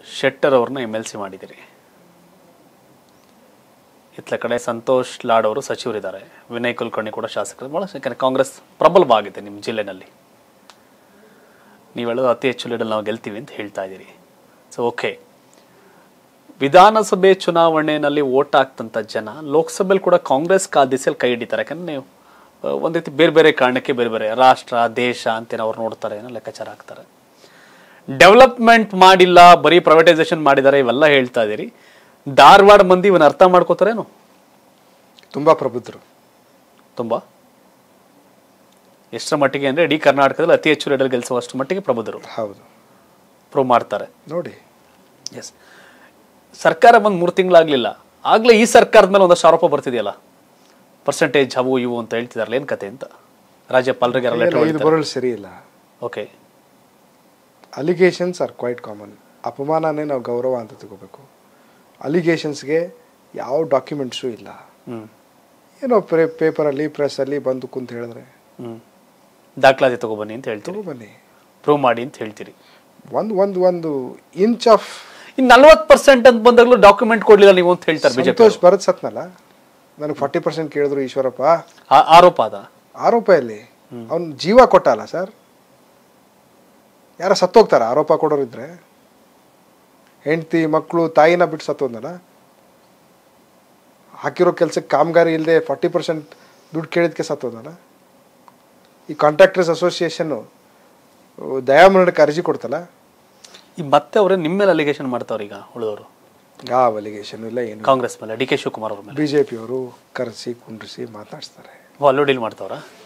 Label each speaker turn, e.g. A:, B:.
A: ಶೆಟ್ಟರ್ ಅವ್ರನ್ನ M L C ಮಾಡಿದ್ದೀರಿ ಇತ್ಲ ಕಡೆ ಸಂತೋಷ್ ಲಾಡ್ ಅವರು ಸಚಿವರಿದ್ದಾರೆ ವಿನಯ್ ಕುಲಕರ್ಣಿ ಕೂಡ ಶಾಸಕರು ಭಾಳ ಯಾಕಂದರೆ ಕಾಂಗ್ರೆಸ್ ಪ್ರಬಲವಾಗಿದೆ ನಿಮ್ಮ ಜಿಲ್ಲೆನಲ್ಲಿ ನೀವು ಹೇಳೋದು ಅತಿ ಹೆಚ್ಚು ಲೀಡಲ್ಲಿ ನಾವು ಗೆಲ್ತೀವಿ ಅಂತ ಹೇಳ್ತಾ ಇದ್ದೀರಿ ಸೊ ಓಕೆ ವಿಧಾನಸಭೆ ಚುನಾವಣೆಯಲ್ಲಿ ಓಟ್ ಹಾಕ್ತಂಥ ಜನ ಲೋಕಸಭೆಯಲ್ಲಿ ಕೂಡ ಕಾಂಗ್ರೆಸ್ ಕಾದಿಸಲ್ಲಿ ಕೈ ಹಿಡಿತಾರೆ ಯಾಕಂದ್ರೆ ನೀವು ಆ, ಒಂದ್ ರೀತಿ ಬೇರೆ ಬೇರೆ ಕಾರಣಕ್ಕೆ ಬೇರೆ ಬೇರೆ ರಾಷ್ಟ್ರ ದೇಶ ಅಂತೇನೋ ಅವ್ರು ನೋಡ್ತಾರೆ ಏನೋ ಲೆಕ್ಕಾಚಾರ ಹಾಕ್ತಾರೆ ಡೆವಲಪ್ಮೆಂಟ್ ಮಾಡಿಲ್ಲ ಬರೀ ಪ್ರೈವೇಟೈಸೇಷನ್ ಮಾಡಿದ್ದಾರೆ ಇವೆಲ್ಲ ಹೇಳ್ತಾ ಇದ್ದೀರಿ ಧಾರವಾಡ ಮಂದಿ ಇವನ್ನ ಅರ್ಥ ಮಾಡ್ಕೋತಾರೇನು
B: ತುಂಬಾ ಪ್ರಬುದ್ಧರು
A: ತುಂಬಾ ಎಷ್ಟರ ಮಟ್ಟಿಗೆ ಅಂದ್ರೆ ಇಡೀ ಕರ್ನಾಟಕದಲ್ಲಿ ಅತಿ ಹೆಚ್ಚು ರೇಡಲ್ಲಿ ಗೆಲ್ಲಿಸುವಷ್ಟು ಮಟ್ಟಿಗೆ ಪ್ರಬುದ್ಧರು
B: ಹೌದು
A: ಪ್ರೂವ್ ಮಾಡ್ತಾರೆ
B: ನೋಡಿ
A: ಎಸ್ ಸರ್ಕಾರ ಬಂದು ಮೂರು ತಿಂಗಳಾಗ್ಲಿಲ್ಲ ಆಗ್ಲೇ ಈ ಸರ್ಕಾರದ ಮೇಲೆ ಒಂದಷ್ಟು ಆರೋಪ ಬರ್ತಿದೆಯಲ್ಲ ಪರ್ಸೆಂಟೇಜ್ ಅವು ಇವು ಅಂತ ಹೇಳ್ತಿದಾರಲ್ಲ ಏನ್ ಕತೆ ಅಂತ ರಾಜ್ಯಪಾಲರಿಗೆ
B: ಇಲ್ಲ, ಇದು ಬರೋಳು ಸರಿ ಇಲ್ಲ
A: okay
B: allegations are quite common ಅಪಮಾನನೇ ನಾವು ಗೌರವ ಅಂತ ತಗೋಬೇಕು ಅಲಿಗೇಷನ್ಸ್ಗೆ ಯಾವ ಡಾಕ್ಯುಮೆಂಟ್ಸು ಇಲ್ಲ
A: ಹ್ಮ್
B: ಏನೋ ಪ್ರೇ ಪೇಪರಲ್ಲಿ ಪ್ರೆಸ್ಸಲ್ಲಿ ಬಂದು ಕುಂತ ಹೇಳಿದ್ರೆ
A: ಹ್ಮ್ ದಾಖಲಾತಿ ತಗೊಬನ್ನಿ ಅಂತ ಹೇಳ್ತೀರಿ
B: ತಗೋ ಬನ್ನಿ
A: ಪ್ರೂವ್ ಮಾಡಿ ಅಂತ ಹೇಳ್ತೀರಿ
B: ಒಂದು ಒಂದು ಒಂದು ಇಂಚ್ ಆಫ್
A: ಇನ್ ನಲ್ವತ್ತು ಪರ್ಸೆಂಟ್ ಅಂತ ಬಂದಾಗಲೂ ಡಾಕ್ಯುಮೆಂಟ್ ಕೊಡ್ಲಿಲ್ಲ ನೀವು ಅಂತ ಹೇಳ್ತಾರೆ ಬಿಜೆಪಿ
B: ಸಂತೋಷ್ ಭರತ್ ಸತ್ನಲ್ಲ ನನಗೆ ಫಾರ್ಟಿ ಪರ್ಸೆಂಟ್ ಕೇಳಿದ್ರು ಈಶ್ವರಪ್ಪ
A: ಆರೋಪ ಅದ
B: ಆರೋಪ ಎಲ್ಲಿ ಅವ್ನು ಜೀವ ಕೊಟ್ಟ ಅಲ್ಲ ಸರ್ ಯಾರ ಸತ್ತೋಗ್ತಾರ ಆರೋಪ ಕೊಡೋರಿದ್ರೆ ಹೆಂಡತಿ ಮಕ್ಕಳು ತಾಯಿನ ಬಿಟ್ಟು ಸತ್ತೋದ್ನಲ್ಲ ಹಾಕಿರೋ ಕೆಲಸಕ್ಕೆ ಕಾಮಗಾರಿ ಇಲ್ಲದೆ ಫಾರ್ಟಿ ಪರ್ಸೆಂಟ್ ದುಡ್ಡು ಕೇಳಿದ್ಕೆ ಸತ್ತೋದ್ನಲ್ಲ ಈ ಕಾಂಟ್ರಾಕ್ಟರ್ಸ್ ಅಸೋಸಿಯೇಷನ್ನು ದಯಾಮರಣಕ್ಕೆ ಅರ್ಜಿ ಕೊಡ್ತಲ್ಲ
A: ಈ ಮತ್ತೆ ಅವರೇ ನಿಮ್ಮ ಮೇಲೆ ಅಲಿಗೇಷನ್ ಮಾಡ್ತಾವ್ರ ಈಗ ಉಳಿದವರು
B: ಯಾವ ಅಲಿಗೇಷನ್ ಇಲ್ಲ ಏನು
A: ಕಾಂಗ್ರೆಸ್ ಮೇಲೆ ಡಿ ಕೆ ಶಿವಕುಮಾರ್ ಅವ್ರ ಮೇಲೆ
B: ಬಿ ಜೆ ಪಿಯವರು ಕರೆಸಿ ಕುಂಡ್ರಿಸಿ ಮಾತಾಡಿಸ್ತಾರೆ
A: ಅಲ್ಲೂ ಡೀಲ್ ಮಾಡ್ತಾವ್ರ